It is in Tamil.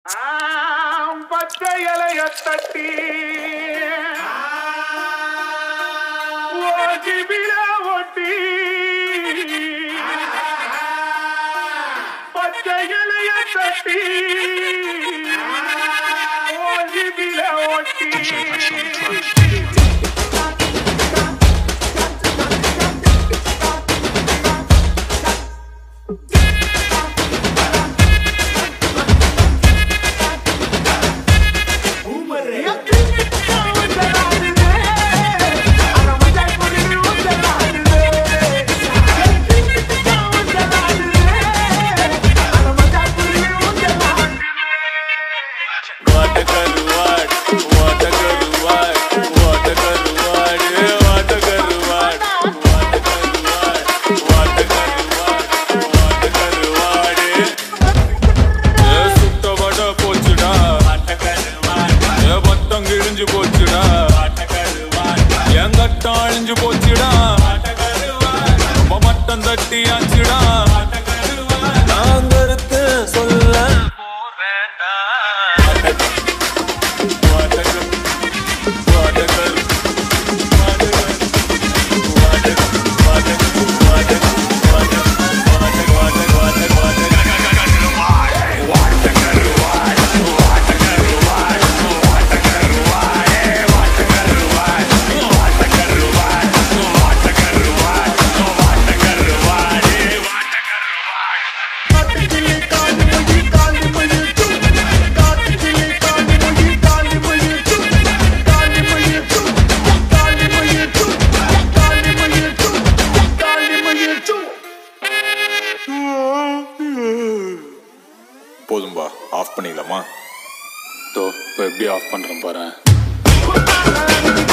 ஆம், பச்சை இலைய தட்டி ஓஜிபில ஒட்டி பச்சை இலைய தட்டி ஓஜிபில ஒட்டி What a கருவாட் what a கருவாட் what a கருவாட் what a கருவாட் what a கருவாட் what a கருவாட் what a கருவாட் ஏ சுட்ட வட போச்சுடா what a கருவாட் ஏ பத்தம் கிழிஞ்சு போச்சுடா what a கருவாட் என் கட்டம் அழிஞ்சு போச்சுடா what a கருவாட் ரொம்ப மட்டம் தட்டியாச்சுடா what a கருவாட் நான் கருத்து சொல்ல போறேன்டா போதும்பா ஆஃப் பண்ணிக்கலாமா தோ இப்போ எப்படி ஆஃப் பண்ணுறேன் பாரு